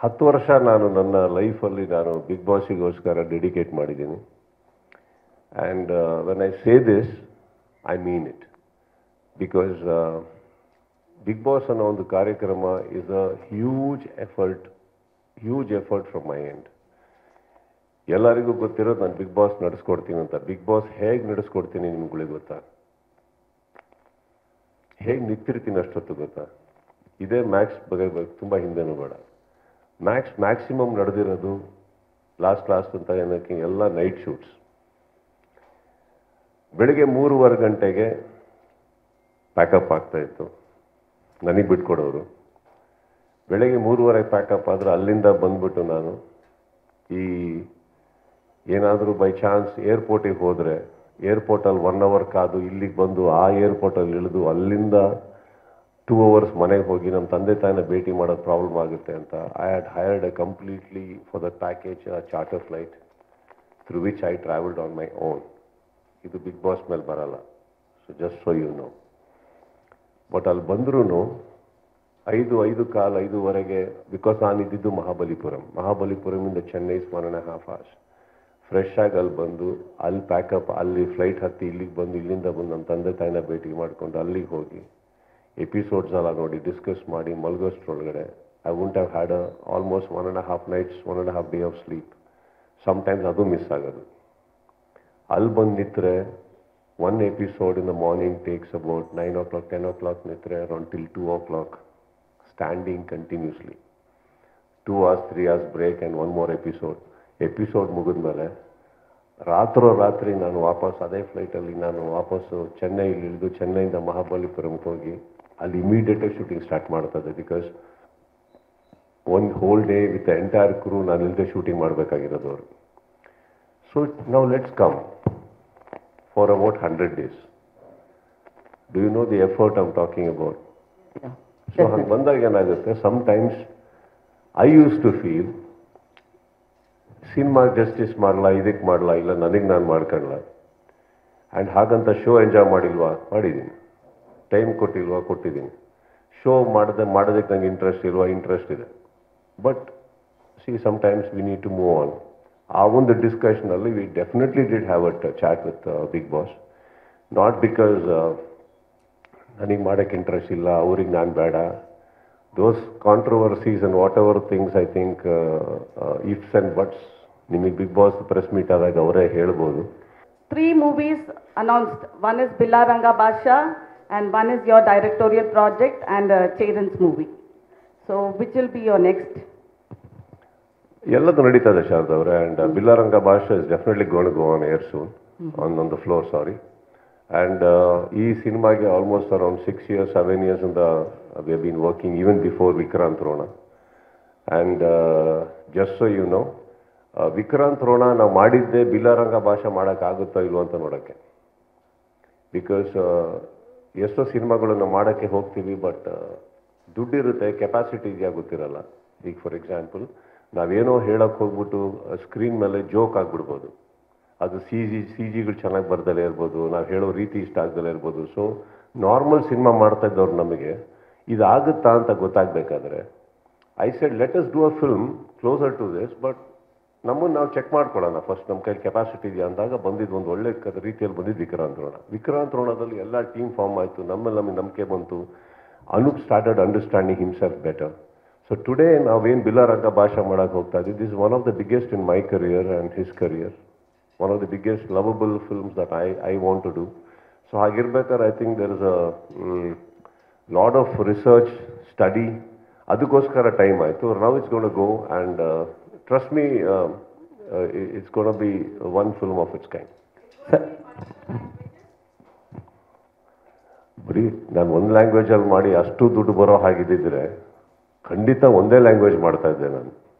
ಹತ್ತು ವರ್ಷ ನಾನು ನನ್ನ ಲೈಫಲ್ಲಿ ನಾನು ಬಿಗ್ ಬಾಸಿಗೋಸ್ಕರ ಡೆಡಿಕೇಟ್ ಮಾಡಿದ್ದೀನಿ and when I say this I mean it because Bigg Boss ಅನ್ನೋ ಒಂದು ಕಾರ್ಯಕ್ರಮ is a huge effort huge effort from my end ಎಲ್ಲರಿಗೂ ಗೊತ್ತಿರೋದು ನಾನು ಬಿಗ್ ಬಾಸ್ ನಡೆಸ್ಕೊಡ್ತೀನಿ ಅಂತ ಬಿಗ್ ಬಾಸ್ ಹೇಗೆ ನಡೆಸ್ಕೊಡ್ತೀನಿ ನಿಮ್ಗಳಿಗೆ ಗೊತ್ತಾ ಹೇಗೆ ನಿಂತಿರ್ತೀನಿ ಅಷ್ಟೊತ್ತು ಗೊತ್ತಾ ಇದೇ ಮ್ಯಾಕ್ಸ್ ಬಗ್ಗೆ ಬಗ್ಗೆ ತುಂಬ ಹಿಂದೆನೂ ಬೇಡ ಮ್ಯಾಕ್ಸ್ ಮ್ಯಾಕ್ಸಿಮಮ್ ನಡೆದಿರೋದು ಲಾಸ್ಟ್ ಲಾಸ್ಟ್ ಅಂತ ಏನಕ್ಕೆ ಎಲ್ಲ ನೈಟ್ ಶೂಟ್ಸ್ ಬೆಳಿಗ್ಗೆ ಮೂರುವರೆ ಗಂಟೆಗೆ ಪ್ಯಾಕಪ್ ಆಗ್ತಾ ಇತ್ತು ನನಗೆ ಬಿಟ್ಕೊಡೋರು ಬೆಳಗ್ಗೆ ಮೂರುವರೆ ಪ್ಯಾಕಪ್ ಆದರೆ ಅಲ್ಲಿಂದ ಬಂದ್ಬಿಟ್ಟು ನಾನು ಈ ಏನಾದರೂ ಬೈ ಚಾನ್ಸ್ ಏರ್ಪೋರ್ಟಿಗೆ ಹೋದರೆ ಏರ್ಪೋರ್ಟಲ್ಲಿ ಒನ್ ಅವರ್ ಕಾದು ಇಲ್ಲಿಗೆ ಬಂದು ಆ ಏರ್ಪೋರ್ಟಲ್ಲಿ ಇಳಿದು ಅಲ್ಲಿಂದ ಟೂ ಅವರ್ಸ್ ಮನೆಗೆ ಹೋಗಿ ನಮ್ಮ ತಂದೆ ತಾಯಿನ ಭೇಟಿ ಮಾಡೋದು ಪ್ರಾಬ್ಲಮ್ ಆಗುತ್ತೆ ಅಂತ I had hired a completely for the package charter flight through which I travelled on my own ಇದು ಬಿಗ್ ಬಾಸ್ ಮೇಲೆ ಬರಲ್ಲ so just so you know but ಅಲ್ಲಿ ಬಂದ್ರೂ ಐದು ಐದು ಕಾಲ್ ಐದುವರೆಗೆ ಬಿಕಾಸ್ ನಾನು ಇದ್ದಿದ್ದು ಮಹಾಬಲಿಪುರಂ ಮಹಾಬಲಿಪುರಮಿಂದ ಚೆನ್ನೈ ಸ್ಮರಣ ಹಾಫ್ ಅವರ್ಸ್ ಫ್ರೆಶ್ ಆಗಿ ಅಲ್ಲಿ ಬಂದು ಅಲ್ಲಿ ಪ್ಯಾಕಪ್ ಅಲ್ಲಿ ಫ್ಲೈಟ್ ಹತ್ತಿ ಇಲ್ಲಿಗೆ ಬಂದು ಇಲ್ಲಿಂದ ಬಂದು ನಮ್ಮ ತಂದೆ ತಾಯಿನ ಭೇಟಿ ಮಾಡಿಕೊಂಡು ಅಲ್ಲಿಗೆ ಹೋಗಿ ಎಪಿಸೋಡ್ಸ್ ಎಲ್ಲ ನೋಡಿ ಡಿಸ್ಕಸ್ ಮಾಡಿ ಮಲಗೋಷ್ಟ್ರೊಳಗಡೆ I won't have had a almost one and half nights one and half day of sleep sometimes ಅದು ಮಿಸ್ ಆಗೋದು ಅಲ್ಲಿ ಬಂದು ನಿಂತರೆ one episode in the morning takes about nine o'clock ten o'clock ನಿಂತರೆ around till two o'clock standing continuously two hours three hours break and one more episode episode ಮುಗಿದ್ಮೇಲೆ ರಾತ್ರೋ ರಾತ್ರಿ ನಾನು ವಾಪಸ್ ಅದೇ ಫ್ಲೈಟಲ್ಲಿ ನಾನು ವಾಪಸ್ಸು ಚೆನ್ನೈಲಿ ಇಳಿದು ಚೆನ್ನೈಯಿಂದ ಮಹಾಬಲಿಪುರಂಗೆ ಹೋಗಿ ಅಲ್ಲಿ ಇಮಿಡಿಯೇಟಾಗಿ ಶೂಟಿಂಗ್ ಸ್ಟಾರ್ಟ್ ಮಾಡ್ತದೆ ಬಿಕಾಸ್ ಒಂದು whole day with entire crew ನಾನು ಇಲ್ಲದೆ ಶೂಟಿಂಗ್ ಮಾಡಬೇಕಾಗಿರೋದು ಅವರು ಸೊ ನಾವು let's come for about hundred days do you know the effort I'm talking about so ಹಂಗೆ ಬಂದಾಗ ಏನಾಗುತ್ತೆ sometimes I used to feel cinema justice ಮಾಡಲ್ಲ ಇದಕ್ಕೆ ಮಾಡಲ್ಲ ಇಲ್ಲ ನನಗೆ ನಾನು ಮಾಡ್ಕೊಳ್ಳ ಆ್ಯಂಡ್ ಹಾಗಂತ ಶೋ ಎಂಜಾಯ್ ಮಾಡಿಲ್ವಾ ಮಾಡಿದ್ದೀನಿ ಟೈಮ್ ಕೊಟ್ಟಿಲ್ವಾ ಕೊಟ್ಟಿದ್ದೀನಿ ಶೋ ಮಾಡದೆ ಮಾಡೋದಕ್ಕೆ ನಂಗೆ ಇಂಟ್ರೆಸ್ಟ್ ಇಲ್ವಾ ಇಂಟ್ರೆಸ್ಟ್ ಇದೆ but see sometimes we need to move on ಆ ಒಂದು ಡಿಸ್ಕಷನಲ್ಲಿ we definitely did have at chat with Bigg Boss not because ನನಗೆ ಮಾಡೋಕ್ಕೆ ಇಂಟ್ರೆಸ್ಟ್ ಇಲ್ಲ ಅವ್ರಿಗೆ ನಾನು ಬೇಡ those controversies and whatever things I think ifs and buts ನಿಮಗೆ ಬಿಗ್ ಬಾಸ್ ಪ್ರೆಸ್ ಮೀಟ್ ಆದಾಗ ಅವರೇ ಹೇಳ್ಬೋದು Three movies announced. One is Bilaranga Basha, and one is your directorial project and uh, Cheran's movie. So, which will be your next? ಎಲ್ಲದು ನಡೀತದೆ ಶಾರದಾ ಅವರೇ and Billa Ranga Baashaa is definitely gone go on air soon on on the floor sorry and ಈ ಸಿನಿಮಾಗೆ almost around six years seven years ಇಂದ we been working even before Vikrant Rona and just so you know Vikrant Rona ನಾವು ಮಾಡಿದ್ದೇ ಬಿಲ್ಲಾರಂಗ ಭಾಷೆ ಮಾಡೋಕ್ಕಾಗುತ್ತೋ ಇಲ್ವೋ ಅಂತ ನೋಡೋಕ್ಕೆ ಬಿಕಾಸ್ ಎಷ್ಟೋ ಸಿನಿಮಾಗಳನ್ನು ಮಾಡೋಕ್ಕೆ ಹೋಗ್ತೀವಿ ಬಟ್ ದುಡ್ಡಿರುತ್ತೆ ಕೆಪಾಸಿಟಿ ಇದೆಯಾ ಗೊತ್ತಿರಲ್ಲ ಈಗ ಫಾರ್ ಎಕ್ಸಾಂಪಲ್ ನಾವೇನೋ ಹೇಳೋಕ್ಕೆ ಹೋಗ್ಬಿಟ್ಟು ಸ್ಕ್ರೀನ್ ಮೇಲೆ ಜೋಕ್ ಆಗಿಬಿಡ್ಬೋದು ಅದು ಸಿ ಜಿ ಸಿ ಜಿಗಳು ಚೆನ್ನಾಗಿ ಬರ್ದಲೇ ಇರ್ಬೋದು ನಾವು ಹೇಳೋ ರೀತಿ ಇಷ್ಟ ಆಗ್ದಲೇ ಇರ್ಬೋದು ಸೊ ನಾರ್ಮಲ್ ಸಿನಿಮಾ ಮಾಡ್ತಾ ಇದ್ದವ್ರು ನಮಗೆ ಇದಾಗುತ್ತಾ ಅಂತ ಗೊತ್ತಾಗಬೇಕಾದ್ರೆ I said let us do a film closer to this but ನಮ್ಮನ್ನು ನಾವು ಚೆಕ್ ಮಾಡ್ಕೊಳ್ಳೋಣ ಫಸ್ಟ್ ನಮ್ಮ ಕೈಲಿ ಕೆಪಾಸಿಟಿ ಇದೆಯಾ ಅಂದಾಗ ಬಂದಿದ್ದು ಒಂದು ಒಳ್ಳೆ ಕ- ರೀತಿಯಲ್ಲಿ ಬಂದಿದ್ದು ವಿಕ್ರಾಂತ್ ರೋಣ ವಿಕ್ರಾಂತ್ ರೋಣದಲ್ಲಿ ಎಲ್ಲ ಟೀಮ್ ಫಾರ್ಮ್ ಆಯಿತು ನಮ್ಮಲ್ಲಿ ನಮಗೆ ನಂಬಿಕೆ ಬಂತು Anoop started understanding himself better so today ನಾವೇನು ಬಿಲ್ಲಾರಂಗ ಭಾಷೆ ಮಾಡೋಕೆ ಹೋಗ್ತಾ ಇದ್ದೀವಿ this one of the biggest in my career and his career one of the biggest lovable films that I I want to do so ಹಾಗಿರ್ಬೇಕಾದ್ರೆ I think there is a lot of research study ಅದಕ್ಕೋಸ್ಕರ time ಆಯಿತು now it's gonna go and trust me it's gonna be one film of it's kind sir ಬರೀ ನಾನು ಒಂದು ಲ್ಯಾಂಗ್ವೇಜಲ್ಲಿ ಮಾಡಿ ಅಷ್ಟು ದುಡ್ಡು ಬರೋ ಹಾಗಿದ್ದಿದ್ರೆ ಖಂಡಿತ ಒಂದೇ ಲ್ಯಾಂಗ್ವೇಜ್ ಮಾಡ್ತಾ ಇದ್ದೆ ನಾನು